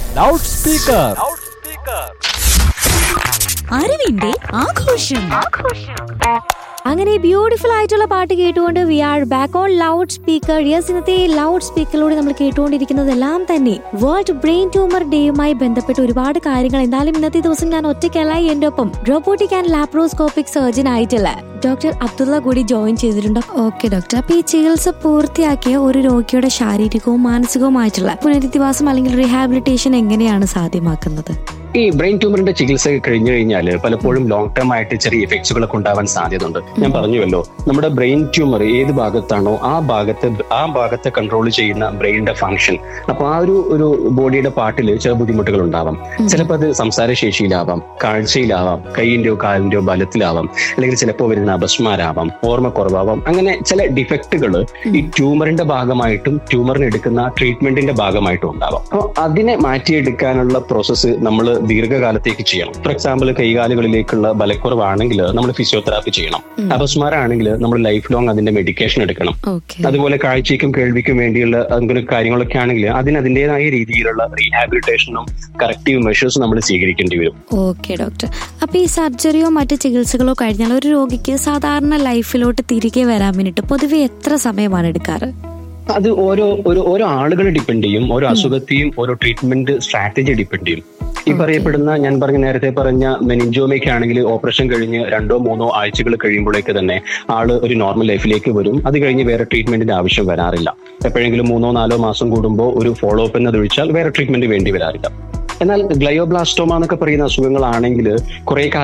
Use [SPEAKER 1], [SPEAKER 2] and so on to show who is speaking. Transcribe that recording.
[SPEAKER 1] loud speaker
[SPEAKER 2] അറിവിന്റെ ആഘോഷം അങ്ങനെ ബ്യൂട്ടിഫുൾ ആയിട്ടുള്ള പാട്ട് കേട്ടുകൊണ്ട് we are back on loud speaker yes ഇന്നത്തെ ലൗഡ് സ്പീക്കറിലൂടെ നമ്മൾ കേട്ടുകൊണ്ടിരിക്കുന്നതെല്ലാം തന്നെ വേൾഡ് ബ്രെയിൻ ട്യൂമർ ഡേയുമായി ബന്ധപ്പെട്ട് ഒരുപാട് കാര്യങ്ങൾ എന്തായാലും ഇന്നത്തെ ദിവസം ഞാൻ ഒറ്റയ്ക്കല്ല എന്റെ ഒപ്പം റോബോട്ടിക് ആൻഡ് ലാപ്രോസ്കോപ്പിക് സർജൻ ആയിട്ടുള്ള ഡോക്ടർ അബ്ദുള്ള കൂടി ജോയിൻ ചെയ്തിട്ടുണ്ട് ഓക്കെ ഡോക്ടർ അപ്പൊ ഈ ചികിത്സ പൂർത്തിയാക്കിയ ഒരു രോഗിയുടെ ശാരീരികവും മാനസികവുമായിട്ടുള്ള പുനരധിവാസം അല്ലെങ്കിൽ റീഹാബിലിറ്റേഷൻ എങ്ങനെയാണ് സാധ്യമാക്കുന്നത്
[SPEAKER 3] ഈ ബ്രെയിൻ ട്യൂമറിന്റെ ചികിത്സ കഴിഞ്ഞു കഴിഞ്ഞാൽ പലപ്പോഴും ലോങ് ടേം ആയിട്ട് ചെറിയ ഇഫക്ട്സുകളൊക്കെ ഉണ്ടാവാൻ സാധ്യതയുണ്ട് ഞാൻ പറഞ്ഞുവല്ലോ നമ്മുടെ ബ്രെയിൻ ട്യൂമർ ഏത് ഭാഗത്താണോ ആ ഭാഗത്ത് ആ ഭാഗത്തെ കൺട്രോൾ ചെയ്യുന്ന ബ്രെയിനിന്റെ ഫംഗ്ഷൻ അപ്പൊ ആ ഒരു ഒരു ബോഡിയുടെ പാർട്ടിൽ ചില ബുദ്ധിമുട്ടുകൾ ഉണ്ടാവാം ചിലപ്പോൾ അത് സംസാരശേഷിയിലാവാം കാഴ്ചയിലാവാം കൈയിന്റെയോ കാലിന്റെയോ ബലത്തിലാവാം അല്ലെങ്കിൽ ചിലപ്പോൾ വരുന്ന അപസ്മാരാവാം ഓർമ്മക്കുറവാവാം അങ്ങനെ ചില ഡിഫക്റ്റുകൾ ഈ ട്യൂമറിന്റെ ഭാഗമായിട്ടും ട്യൂമറിന് എടുക്കുന്ന ട്രീറ്റ്മെന്റിന്റെ ഭാഗമായിട്ടും ഉണ്ടാവാം അപ്പോൾ അതിനെ മാറ്റിയെടുക്കാനുള്ള പ്രോസസ്സ് നമ്മൾ ദീർഘകാലത്തേക്ക് ചെയ്യണം ഫോർ എക്സാമ്പിൾ കൈകാലുകളിലേക്കുള്ള ബലക്കുറവാണെങ്കിൽ നമ്മൾ ഫിസിയോതെറാപ്പി ചെയ്യണം അപസ്മാരാണെങ്കിൽ നമ്മൾ ലൈഫ് ലോങ് അതിന്റെ മെഡിക്കേഷൻ എടുക്കണം
[SPEAKER 2] ഓക്കെ
[SPEAKER 3] അതുപോലെ കാഴ്ചയ്ക്കും കേൾവിക്കും വേണ്ടിയുള്ള അങ്ങനെ കാര്യങ്ങളൊക്കെ ആണെങ്കിൽ അതിന് അതിൻ്റെതായ രീതിയിലുള്ള റീഹാബിലിറ്റേഷനും കറക്റ്റീവ് മെഷേഴ്സും നമ്മൾ സ്വീകരിക്കേണ്ടി വരും
[SPEAKER 2] ഓക്കെ ഡോക്ടർ അപ്പൊ ഈ സർജറിയോ മറ്റ് ചികിത്സകളോ കഴിഞ്ഞാൽ ഒരു രോഗിക്ക് സാധാരണ ലൈഫിലോട്ട് തിരികെ വരാൻ വേണ്ടിട്ട് പൊതുവെ എത്ര സമയമാണ് എടുക്കാറ്
[SPEAKER 3] അത് ഓരോ ഒരു ഓരോ ആളുകളെ ഡിപ്പെൻഡ് ചെയ്യും ഓരോ അസുഖത്തെയും ഓരോ ട്രീറ്റ്മെന്റ് സ്ട്രാറ്റജി ഡിപ്പെൻഡ് ചെയ്യും ഈ പറയപ്പെടുന്ന ഞാൻ പറഞ്ഞ നേരത്തെ പറഞ്ഞ മെനിഞ്ചോമയ്ക്ക് ആണെങ്കിൽ ഓപ്പറേഷൻ കഴിഞ്ഞ് രണ്ടോ മൂന്നോ ആഴ്ചകൾ കഴിയുമ്പോഴേക്ക് തന്നെ ആള് ഒരു നോർമൽ ലൈഫിലേക്ക് വരും അത് കഴിഞ്ഞ് വേറെ ട്രീറ്റ്മെന്റിന്റെ ആവശ്യം വരാറില്ല എപ്പോഴെങ്കിലും മൂന്നോ നാലോ മാസം കൂടുമ്പോൾ ഒരു ഫോളോ അപ്പ് എന്നതൊഴിച്ചാൽ വേറെ ട്രീറ്റ്മെന്റ് വേണ്ടി വരാറില്ല എന്നാൽ ഗ്ലയോബ്ലാസ്റ്റോമ എന്നൊക്കെ പറയുന്ന അസുഖങ്ങളാണെങ്കിൽ കുറെ